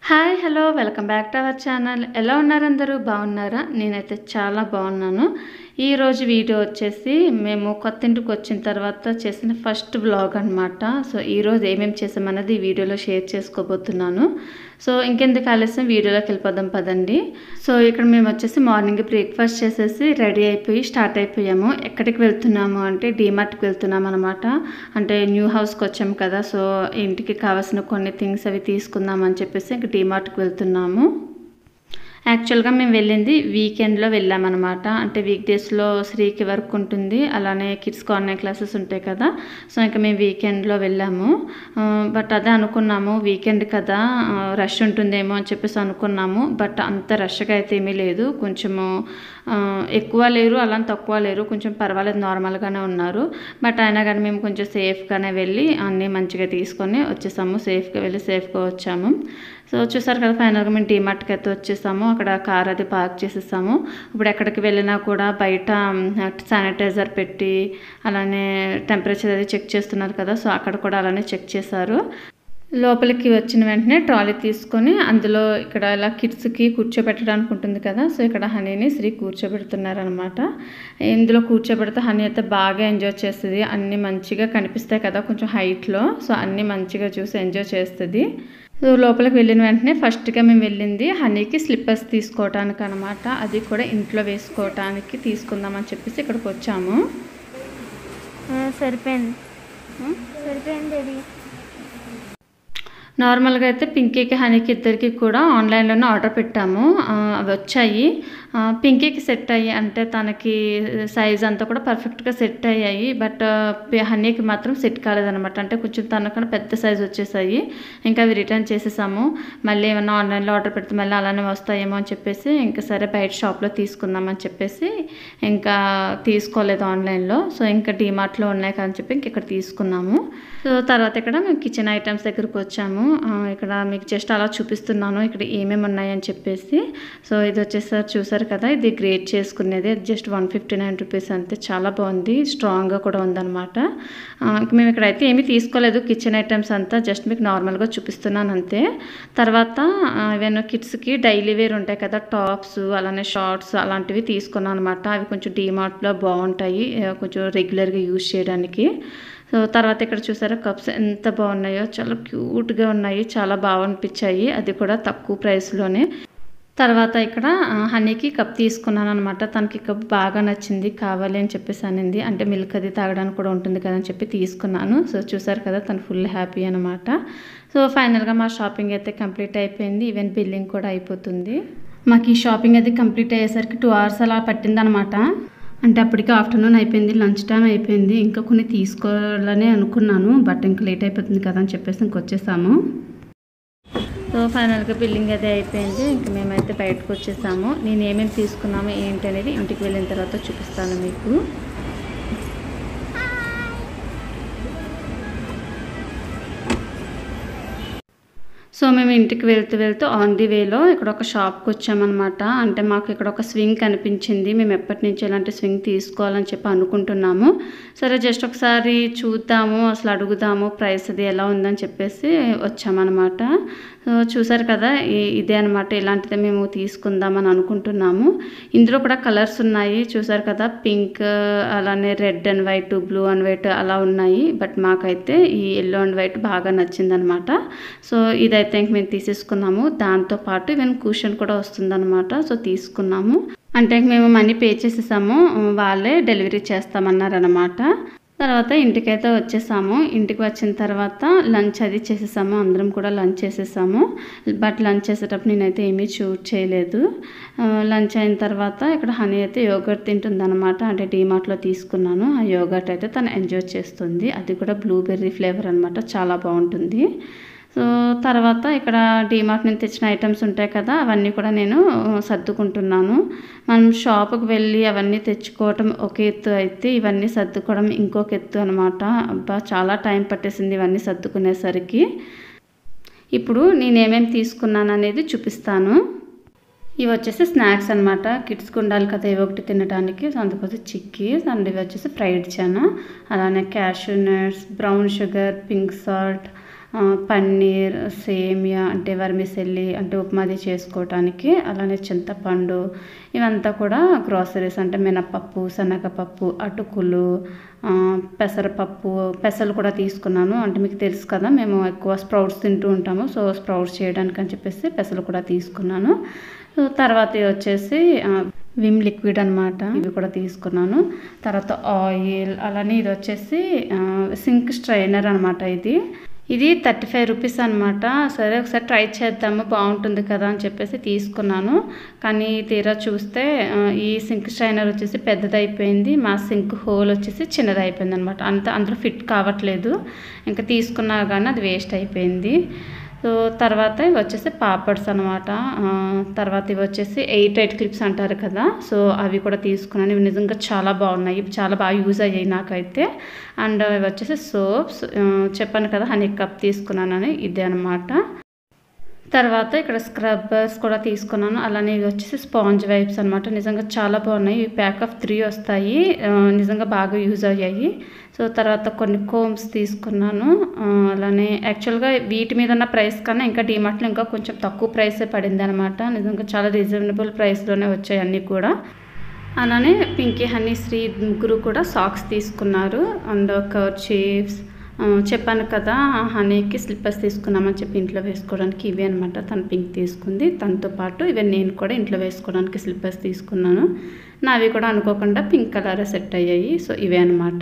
hi hello welcome back to our channel ఎలా ఉన్నారు అందరూ బాగున్నారా నేనైతే చాలా బాగున్నాను ఈరోజు వీడియో వచ్చేసి మేము కొత్త ఇంటికి వచ్చిన తర్వాత చేసిన ఫస్ట్ వ్లాగ్ అనమాట సో ఈరోజు ఏమేమి చేసామన్నది ఈ వీడియోలో షేర్ చేసుకోబోతున్నాను సో ఇంకెందుకు ఆలస్యం వీడియోలోకి వెళ్ళిపోదాం పదండి సో ఇక్కడ మేము వచ్చేసి మార్నింగ్ బ్రేక్ఫాస్ట్ చేసేసి రెడీ అయిపోయి స్టార్ట్ అయిపోయాము ఎక్కడికి వెళ్తున్నాము అంటే డీమార్ట్కి వెళ్తున్నాం అనమాట అంటే న్యూ హౌస్కి వచ్చాము కదా సో ఇంటికి కావాల్సిన కొన్ని థింగ్స్ అవి తీసుకుందాం అని చెప్పేసి ఇంక డీమార్ట్కి వెళ్తున్నాము యాక్చువల్గా మేము వెళ్ళింది వీకెండ్లో వెళ్ళామన్నమాట అంటే వీక్ డేస్లో శ్రీకి వర్క్ ఉంటుంది అలానే కిడ్స్కి ఆన్లైన్ క్లాసెస్ ఉంటాయి కదా సో ఇంకా మేము వీకెండ్లో వెళ్ళాము ఆ, బట్ అదే అనుకున్నాము వీకెండ్ కదా ఆ, రష్ ఉంటుందేమో అని చెప్పేసి అనుకున్నాము బట్ అంత రష్గా అయితే ఏమీ లేదు కొంచెము ఆ, ఎక్కువ లేరు అలా తక్కువ లేరు కొంచెం పర్వాలేదు నార్మల్గానే ఉన్నారు బట్ అయినా కానీ మేము కొంచెం సేఫ్గానే వెళ్ళి అన్నీ మంచిగా తీసుకొని వచ్చేసాము సేఫ్గా వెళ్ళి సేఫ్గా వచ్చాము సో చూసారు కదా ఫైనల్గా మేము డీమార్ట్కి అయితే వచ్చేసాము అక్కడ కార్ అది పార్క్ చేసేసాము ఇప్పుడు ఎక్కడికి వెళ్ళినా కూడా బయట శానిటైజర్ పెట్టి అలానే టెంపరేచర్ అది చెక్ చేస్తున్నారు కదా సో అక్కడ కూడా అలానే చెక్ చేశారు లోపలికి వచ్చిన వెంటనే ట్రాలీ తీసుకొని అందులో ఇక్కడ ఇలా కిడ్స్కి కూర్చోబెట్టడానికి ఉంటుంది కదా సో ఇక్కడ హనీని శ్రీ కూర్చోబెడుతున్నారనమాట ఇందులో కూర్చోబెడితే హనీ అయితే బాగా ఎంజాయ్ చేస్తుంది అన్నీ మంచిగా కనిపిస్తాయి కదా కొంచెం హైట్లో సో అన్నీ మంచిగా చూసి ఎంజాయ్ చేస్తుంది సో లోపలికి వెళ్ళిన వెంటనే ఫస్ట్గా మేము వెళ్ళింది హనీకి స్లిప్పర్స్ తీసుకోవటానికి అనమాట అది కూడా ఇంట్లో వేసుకోవటానికి తీసుకుందామని చెప్పేసి ఇక్కడికి వచ్చాము సరిపోయింది సరిపోయింది అది నార్మల్గా అయితే పింకీకి హనీకి ఇద్దరికి కూడా ఆన్లైన్లోనే ఆర్డర్ పెట్టాము ఆ, అవి వచ్చాయి ఆ, పింకీకి సెట్ అయ్యి అంటే తనకి సైజ్ అంతా కూడా పర్ఫెక్ట్గా సెట్ అయ్యాయి బట్ హనీకి మాత్రం సెట్ కాలేదనమాట అంటే కొంచెం తనకన్నా పెద్ద సైజ్ వచ్చేసాయి ఇంకా అవి రిటర్న్ చేసేసాము మళ్ళీ ఏమన్నా ఆన్లైన్లో ఆర్డర్ పెడితే మళ్ళీ అలానే వస్తాయేమో అని చెప్పేసి ఇంకా సరే బయట షాప్లో తీసుకుందామని చెప్పేసి ఇంకా తీసుకోలేదు ఆన్లైన్లో సో ఇంకా డీమార్ట్లో ఉన్నాయి కదా అని చెప్పి ఇంక ఇక్కడ తీసుకున్నాము సో తర్వాత ఇక్కడ మేము కిచెన్ ఐటమ్స్ దగ్గరకు వచ్చాము ఆ, ఇక్కడ మీకు జస్ట్ అలా చూపిస్తున్నాను ఇక్కడ ఏమేమి ఉన్నాయని చెప్పేసి సో ఇది వచ్చేసరి చూసారు కదా ఇది గ్రేట్ చేసుకునేది just one fifty nine rupees అంతే చాలా బాగుంది స్ట్రాంగ్గా కూడా ఉందన్నమాట ఆ, ఇంక మేము ఇక్కడైతే ఏమీ తీసుకోలేదు కిచెన్ ఐటమ్స్ అంతా జస్ట్ మీకు నార్మల్గా చూపిస్తున్నాను అంతే తర్వాత ఈవెన్ కిడ్స్కి డైలీ వేర్ ఉంటాయి కదా టాప్స్ అలానే షార్ట్స్ అలాంటివి తీసుకున్నాను అనమాట అవి కొంచెం డీమార్ట్లో బాగుంటాయి ఆ, కొంచెం రెగ్యులర్గా యూజ్ చేయడానికి సో తర్వాత ఇక్కడ చూసారా కప్స్ ఎంత బాగున్నాయో చాలా క్యూట్గా ఉన్నాయి చాలా బాగా అనిపించాయి అది కూడా తక్కువ ప్రైస్లోనే తర్వాత ఇక్కడ ఆ, హనీకి కప్ తీసుకున్నాను అనమాట తనకి కప్ బాగా నచ్చింది కావాలి అని చెప్పేసి అనింది అంటే మిల్క్ అది తాగడానికి కూడా ఉంటుంది కదా అని చెప్పి తీసుకున్నాను సో చూసారు కదా తను ఫుల్ హ్యాపీ అనమాట సో ఫైనల్గా మా షాపింగ్ అయితే కంప్లీట్ అయిపోయింది ఈవెన్ బిల్లింగ్ కూడా అయిపోతుంది మాకు ఈ షాపింగ్ అది కంప్లీట్ అయ్యేసరికి టూ అవర్స్ అలా పట్టిందనమాట అంటే అప్పటికి ఆఫ్టర్నూన్ అయిపోయింది లంచ్ టైం అయిపోయింది ఇంకా కొన్ని తీసుకోవాలని అనుకున్నాను బట్ ఇంకా లేట్ అయిపోతుంది కదా అని చెప్పేసి ఇంకొచ్చేసాము సో ఫైనల్గా బిల్లింగ్ అది అయిపోయింది ఇంక మేమైతే బయటకు వచ్చేసాము నేను ఏమేమి తీసుకున్నాము ఏంటి అనేది ఇంటికి వెళ్ళిన తర్వాత చూపిస్తాను మీకు సో మేము ఇంటికి వెళ్తూ వెళ్తూ ఆన్ ది వేలో ఇక్కడ ఒక షాప్కి వచ్చామన్నమాట అంటే మాకు ఇక్కడ ఒక స్వింగ్ కనిపించింది మేము ఎప్పటి నుంచి ఇలాంటి స్వింగ్ తీసుకోవాలని చెప్పి అనుకుంటున్నాము సరే జస్ట్ ఒకసారి చూద్దాము అసలు అడుగుదాము ప్రైస్ అది ఎలా ఉందని చెప్పేసి వచ్చామన్నమాట సో చూసారు కదా ఈ- ఇదే అనమాట ఇలాంటిదే మేము తీసుకుందామని అనుకుంటున్నాము ఇందులో కూడా కలర్స్ ఉన్నాయి చూసారు కదా పింక్ అలానే red and white blue and white అలా ఉన్నాయి బట్ మాకైతే ఈ ఎల్లో అండ్ వైట్ బాగా నచ్చిందనమాట సో ఇదైతే ఇంక మేము తీసేసుకున్నాము దాంతో పాటు ఈవెన్ కూషన్ కూడా వస్తుందన్నమాట సో తీసుకున్నాము అంటే ఇంక మేము మనీ పే చేసేసాము వాళ్ళే డెలివరీ చేస్తామన్నారనమాట తర్వాత ఇంటికైతే వచ్చేసాము ఇంటికి వచ్చిన తర్వాత లంచ్ అది చేసేసాము అందరం కూడా లంచ్ చేసేసాము బట్ లంచ్ చేసేటప్పుడు నేనైతే ఏమీ షూట్ చేయలేదు ఆ, లంచ్ అయిన తర్వాత ఇక్కడ హనీ అయితే యోగర్ట్ తింటుందన్నమాట అంటే డీమార్ట్లో తీసుకున్నాను ఆ యోగర్ట్ అయితే తను ఎంజాయ్ చేస్తుంది అది కూడా బ్లూబెర్రీ ఫ్లేవర్ అనమాట చాలా బాగుంటుంది సో తర్వాత ఇక్కడ డీమార్ట్ నుంచి తెచ్చిన ఐటమ్స్ ఉంటాయి కదా అవన్నీ కూడా నేను ఆ, సర్దుకుంటున్నాను మనం షాపుకి వెళ్ళి అవన్నీ తెచ్చుకోవటం ఒక ఎత్తు అయితే ఇవన్నీ సర్దుకోవడం ఇంకొక ఎత్తు అనమాట అబ్బా చాలా టైం పట్టేసింది ఇవన్నీ సర్దుకునేసరికి ఇప్పుడు నేను ఏమేమి తీసుకున్నాను అనేది చూపిస్తాను ఇవి వచ్చేసి స్నాక్స్ అనమాట కిడ్స్కి ఉండాలి కదా ఏవో ఒకటి తినడానికి సో అందుకోసం చిక్కీస్ అండ్ ఇవి వచ్చేసి ఫ్రైడ్ చనా అలానే cashew nuts brown sugar pink salt ఆ, పన్నీర్ సేమియా అంటే వర్మిసెల్లి అంటే ఉప్మాది చేసుకోవటానికి అలానే చింతపండు ఇవంతా కూడా గ్రాసరీస్ అంటే మినపప్పు శనగపప్పు అటుకులు ఆ, పెసరపప్పు పెసలు కూడా తీసుకున్నాను అంటే మీకు తెలుసు కదా మేము ఎక్కువ స్ప్రౌట్స్ తింటూ ఉంటాము సో స్ప్రౌట్స్ చేయడానికి అని చెప్పేసి పెసలు కూడా తీసుకున్నాను సో తర్వాత ఇది వచ్చేసి ఆ, విమ్ లిక్విడ్ అనమాట ఇవి కూడా తీసుకున్నాను తర్వాత ఆయిల్ అలానే ఇది వచ్చేసి ఆ, సింక్ స్ట్రైనర్ అనమాట ఇది ఇది థర్టీ ఫైవ్ రూపీస్ అనమాట సరే ఒకసారి ట్రై చేద్దాము బాగుంటుంది కదా అని చెప్పేసి తీసుకున్నాను కానీ తీరా చూస్తే ఆ, ఈ సింక్ స్ట్రైనర్ వచ్చేసి పెద్దదైపోయింది మా సింక్ హోల్ వచ్చేసి చిన్నది అయిపోయింది అనమాట అంత అందులో ఫిట్ కావట్లేదు ఇంకా తీసుకున్నా కానీ అది వేస్ట్ అయిపోయింది సో తర్వాత ఇవి వచ్చేసి పాపడ్స్ అనమాట తర్వాత ఇవి వచ్చేసి ఎయిట్ ఎయిట్ క్లిప్స్ అంటారు కదా సో అవి కూడా తీసుకున్నాను ఇవి నిజంగా చాలా బాగున్నాయి ఇవి చాలా బాగా యూజ్ అయ్యాయి నాకైతే అండ్ ఇవి వచ్చేసి సోప్స్ చెప్పాను కదా హనీ కప్ తీసుకున్నానని ఇదే అనమాట తర్వాత ఇక్కడ స్క్రబ్బర్స్ కూడా తీసుకున్నాను అలానే ఇవి వచ్చేసి స్పాంజ్ వైప్స్ అనమాట నిజంగా చాలా బాగున్నాయి ఇవి ప్యాక్ ఆఫ్ త్రీ వస్తాయి ఆ, నిజంగా బాగా యూజ్ అయ్యాయి సో తర్వాత కొన్ని కోమ్స్ తీసుకున్నాను ఆ, అలానే యాక్చువల్గా వీటి మీద ఉన్న ప్రైస్ కన్నా ఇంకా డిమార్ట్లో ఇంకా కొంచెం తక్కువ ప్రైసే పడింది అనమాట నిజంగా చాలా రీజనబుల్ ప్రైస్లోనే వచ్చాయి అన్నీ కూడా అలానే పింకీ హనీ శ్రీ ముగ్గురు కూడా సాక్స్ తీసుకున్నారు అండ్ కర్చీఫ్స్ చెప్పాను కదా హనీకి స్లిప్పర్స్ తీసుకున్నామని చెప్పి ఇంట్లో వేసుకోవడానికి ఇవే అనమాట తను పింక్ తీసుకుంది తనతో పాటు ఇవే నేను కూడా ఇంట్లో వేసుకోవడానికి స్లిప్పర్స్ తీసుకున్నాను నావి కూడా అనుకోకుండా పింక్ కలర్ సెట్ అయ్యాయి సో ఇవే అనమాట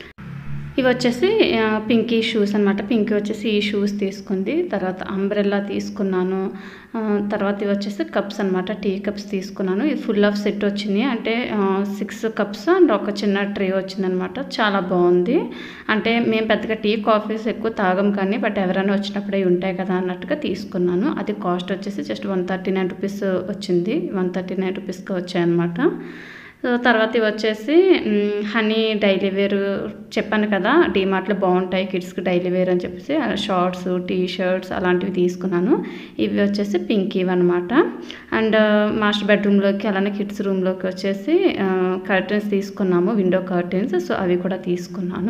ఇవి వచ్చేసి ఆ, పింకీ షూస్ అనమాట పింకీ వచ్చేసి ఈ షూస్ తీసుకుంది తర్వాత అంబ్రెల్లా తీసుకున్నాను ఆ, తర్వాత ఇవి వచ్చేసి కప్స్ అనమాట టీ కప్స్ తీసుకున్నాను ఇది ఫుల్ ఆఫ్ సెట్ వచ్చింది అంటే సిక్స్ కప్స్ అండ్ ఒక చిన్న ట్రే వచ్చిందనమాట చాలా బాగుంది అంటే మేము పెద్దగా టీ కాఫీస్ ఎక్కువ తాగం కానీ బట్ ఎవరైనా వచ్చినప్పుడే ఉంటాయి కదా అన్నట్టుగా తీసుకున్నాను అది కాస్ట్ వచ్చేసి just one thirty nine rupees వచ్చింది వన్ థర్టీ నైన్ రూపీస్కి వచ్చాయన్నమాట సో తర్వాత ఇవి వచ్చేసి మ్, హనీ డైలీ వేర్ చెప్పాను కదా డీమార్ట్లో బాగుంటాయి కిడ్స్కి డైలీ వేర్ అని చెప్పేసి షార్ట్స్ టీ షర్ట్స్ అలాంటివి తీసుకున్నాను ఇవి వచ్చేసి పింక్ ఇవి అనమాట అండ్ మాస్టర్ బెడ్రూమ్లోకి అలానే కిడ్స్ రూమ్లోకి వచ్చేసి కర్టన్స్ తీసుకున్నాము విండో కర్టన్స్ సో అవి కూడా తీసుకున్నాను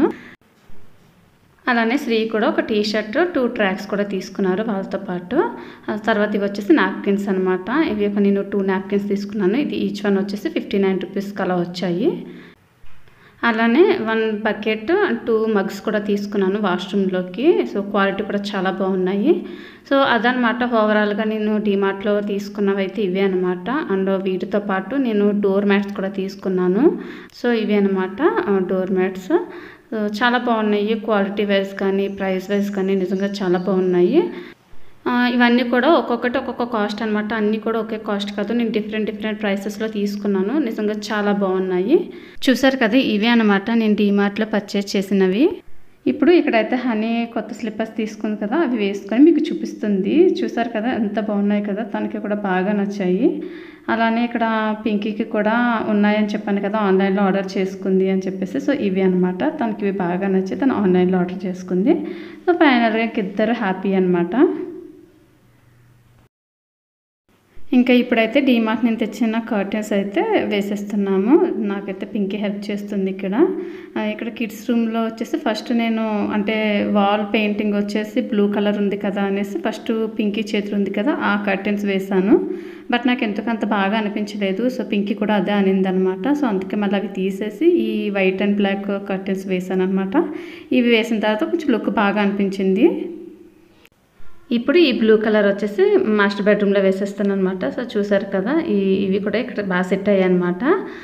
అలానే శ్రీ కూడా ఒక టీ షర్ట్ టూ ట్రాక్స్ కూడా తీసుకున్నారు వాళ్ళతో పాటు ఆ తర్వాత ఇవి వచ్చేసి నాప్కిన్స్ అనమాట ఇవి ఒక నేను టూ నాప్కిన్స్ తీసుకున్నాను ఇది ఈచ్ వన్ వచ్చేసి ఫిఫ్టీ నైన్ రూపీస్కి అలా వచ్చాయి అలానే వన్ బకెట్ టూ మగ్స్ కూడా తీసుకున్నాను వాష్రూమ్లోకి సో క్వాలిటీ కూడా చాలా బాగున్నాయి సో అదనమాట ఓవరాల్గా నేను డిమార్ట్లో తీసుకున్నవి అయితే ఇవే అనమాట అండ్ వీటితో పాటు నేను డోర్ మ్యాట్స్ కూడా తీసుకున్నాను సో ఇవే అనమాట డోర్ మ్యాట్స్ సో చాలా బాగున్నాయి క్వాలిటీ వైజ్ కానీ ప్రైస్ వైజ్ కానీ నిజంగా చాలా బాగున్నాయి ఆ, ఇవన్నీ కూడా ఒక్కొక్కటి ఒక్కొక్క కాస్ట్ అనమాట అన్నీ కూడా ఒకే కాస్ట్ కాదు నేను డిఫరెంట్ డిఫరెంట్ ప్రైసెస్లో తీసుకున్నాను నిజంగా చాలా బాగున్నాయి చూసారు కదా ఇవే అనమాట నేను డీమార్ట్లో పర్చేస్ చేసినవి ఇప్పుడు ఇక్కడైతే హనీ కొత్త స్లిప్పర్స్ తీసుకుంది కదా అవి వేసుకొని మీకు చూపిస్తుంది చూసారు కదా ఎంత బాగున్నాయి కదా తనకి కూడా బాగా నచ్చాయి అలానే ఇక్కడ పింకీకి కూడా ఉన్నాయని చెప్పాను కదా ఆన్లైన్లో ఆర్డర్ చేసుకుంది అని చెప్పేసి సో ఇవి అనమాట తనకి ఇవి బాగా నచ్చి తను ఆన్లైన్లో ఆర్డర్ చేసుకుంది సో ఫైనల్గా ఇద్దరు హ్యాపీ అనమాట ఇంకా ఇప్పుడైతే డీమార్ట్ నేను తెచ్చిన కర్టెన్స్ అయితే వేసేస్తున్నాము నాకైతే పింకీ హెల్ప్ చేస్తుంది ఇక్కడ ఆ, ఇక్కడ కిడ్స్ రూమ్లో వచ్చేసి ఫస్ట్ నేను అంటే వాల్ పెయింటింగ్ వచ్చేసి బ్లూ కలర్ ఉంది కదా అనేసి ఫస్ట్ పింకీ చేతులు ఉంది కదా ఆ కర్టెన్స్ వేశాను బట్ నాకు ఎందుకు అంత బాగా అనిపించలేదు సో పింకీ కూడా అదే అనింది అనమాట సో అందుకే మళ్ళీ అవి తీసేసి ఈ వైట్ అండ్ బ్లాక్ కర్టెన్స్ వేసాను అనమాట ఇవి వేసిన తర్వాత కొంచెం లుక్ బాగా అనిపించింది ఇప్పుడు ఈ బ్లూ కలర్ వచ్చేసి మాస్టర్ బెడ్రూమ్లో వేసేస్తాను అనమాట సో చూసారు కదా ఈ ఇవి కూడా ఇక్కడ బాగా సెట్ అయ్యాయి అనమాట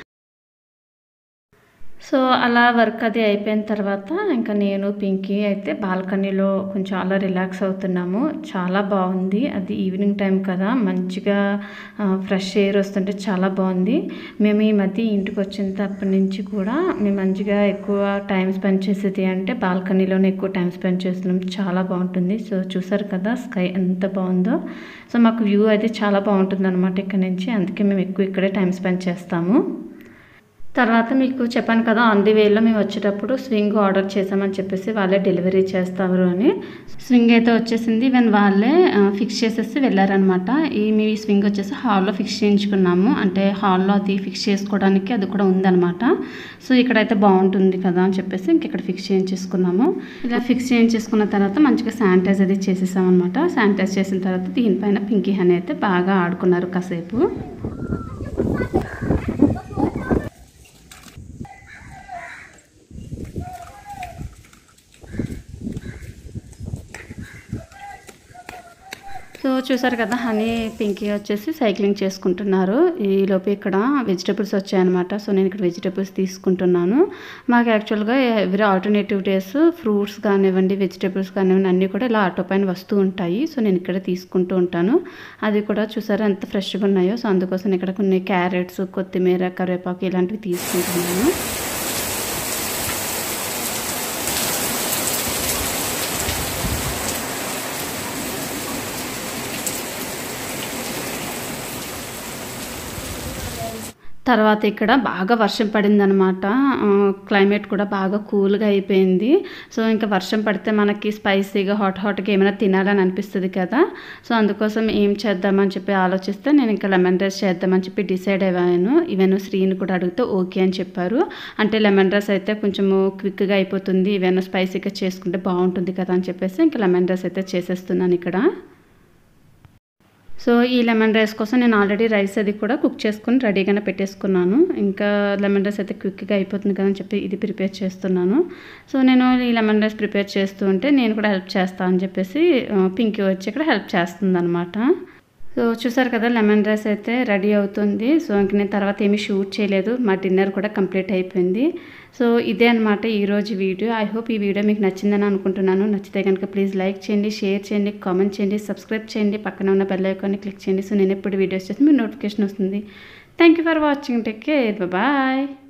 సో అలా వర్క్ అది అయిపోయిన తర్వాత ఇంకా నేను పింకీ అయితే బాల్కనీలో కొంచెం అలా రిలాక్స్ అవుతున్నాము చాలా బాగుంది అది ఈవినింగ్ టైం కదా మంచిగా ఫ్రెష్ ఎయిర్ వస్తుంటే చాలా బాగుంది మేము ఈ మధ్య ఇంటికి వచ్చినప్పటి నుంచి కూడా మేము మంచిగా ఎక్కువ టైం స్పెండ్ చేసేది అంటే బాల్కనీలోనే ఎక్కువ టైం స్పెండ్ చేస్తున్నాం చాలా బాగుంటుంది సో చూసారు కదా స్కై ఎంత బాగుందో సో మాకు వ్యూ అయితే చాలా బాగుంటుంది అనమాట ఇక్కడ నుంచి అందుకే మేము ఎక్కువ ఇక్కడే టైం స్పెండ్ చేస్తాము తర్వాత మీకు చెప్పాను కదా ఆన్ ది వేలో మేము వచ్చేటప్పుడు స్వింగ్ ఆర్డర్ చేసామని చెప్పేసి వాళ్ళే డెలివరీ చేస్తారు అని స్వింగ్ అయితే వచ్చేసింది ఈవెన్ వాళ్ళే ఆ, ఫిక్స్ చేసేసి వెళ్ళారనమాట ఈ మీ స్వింగ్ వచ్చేసి హాల్లో ఫిక్స్ చేయించుకున్నాము అంటే హాల్లో అది ఫిక్స్ చేసుకోవడానికి అది కూడా ఉందన్నమాట సో ఇక్కడైతే బాగుంటుంది కదా అని చెప్పేసి ఇంక ఇక్కడ ఫిక్స్ చేయించేసుకున్నాము ఇలా ఫిక్స్ చేయించేసుకున్న తర్వాత మంచిగా శానిటైజ్ అది చేసేసామన్నమాట శానిటైజ్ చేసిన తర్వాత దీనిపైన పింకీ హనీ అయితే బాగా ఆడుకున్నారు కాసేపు సో చూసారు కదా హనీ పింకీ వచ్చేసి సైక్లింగ్ చేసుకుంటున్నారు ఈలోపు ఇక్కడ వెజిటేబుల్స్ వచ్చాయన్నమాట సో నేను ఇక్కడ వెజిటేబుల్స్ తీసుకుంటున్నాను మాకు యాక్చువల్గా ఎవరి ఆల్టర్నేటివ్ డేస్ ఫ్రూట్స్ కానివ్వండి వెజిటేబుల్స్ కానివ్వండి అన్నీ కూడా ఇలా ఆటో పైన వస్తూ ఉంటాయి సో నేను ఇక్కడ తీసుకుంటూ ఉంటాను అది కూడా చూసారా ఎంత ఫ్రెష్గా ఉన్నాయో సో అందుకోసం నేను ఇక్కడ కొన్ని క్యారెట్స్ కొత్తిమీర కరివేపాకు ఇలాంటివి తీసుకుంటున్నాను తర్వాత ఇక్కడ బాగా వర్షం పడిందనమాట ఆ, క్లైమేట్ కూడా బాగా కూల్గా అయిపోయింది సో ఇంకా వర్షం పడితే మనకి స్పైసీగా హాట్ హాట్గా ఏమైనా తినాలని అనిపిస్తుంది కదా సో అందుకోసం ఏం చేద్దామని చెప్పి ఆలోచిస్తే నేను ఇంకా లెమన్ రైస్ చేద్దామని చెప్పి డిసైడ్ అయ్యాను ఈవెన్ శ్రీని కూడా అడిగితే ఓకే అని చెప్పారు అంటే లెమన్ రైస్ అయితే కొంచెము క్విక్గా అయిపోతుంది ఈవెన్ స్పైసీగా చేసుకుంటే బాగుంటుంది కదా అని చెప్పేసి ఇంకా లెమన్ రైస్ అయితే చేసేస్తున్నాను ఇక్కడ సో ఈ లెమన్ రైస్ కోసం నేను ఆల్రెడీ రైస్ అది కూడా కుక్ చేసుకుని రెడీగానే పెట్టేసుకున్నాను ఇంకా లెమన్ రైస్ అయితే క్విక్గా అయిపోతుంది కదా అని చెప్పి ఇది ప్రిపేర్ చేస్తున్నాను సో నేను ఈ లెమన్ రైస్ ప్రిపేర్ చేస్తూ ఉంటే నేను కూడా హెల్ప్ చేస్తాను అని చెప్పేసి ఆ, పింకీ వచ్చి ఇక్కడ హెల్ప్ చేస్తుంది అనమాట సో చూసారు కదా లెమన్ రైస్ అయితే రెడీ అవుతుంది సో ఇంక నేను తర్వాత ఏమీ షూట్ చేయలేదు మా డిన్నర్ కూడా కంప్లీట్ అయిపోయింది సో ఇదే అనమాట ఈరోజు వీడియో ఐ హోప్ ఈ వీడియో మీకు నచ్చిందని అనుకుంటున్నాను నచ్చితే కనుక ప్లీజ్ లైక్ చేయండి షేర్ చేయండి కామెంట్ చేయండి సబ్స్క్రైబ్ చేయండి పక్కన ఉన్న బెల్ ఐకాన్ని క్లిక్ చేయండి సో నేను ఎప్పుడు వీడియోస్ చేసి మీకు నోటిఫికేషన్ వస్తుంది thank you for watching take care bye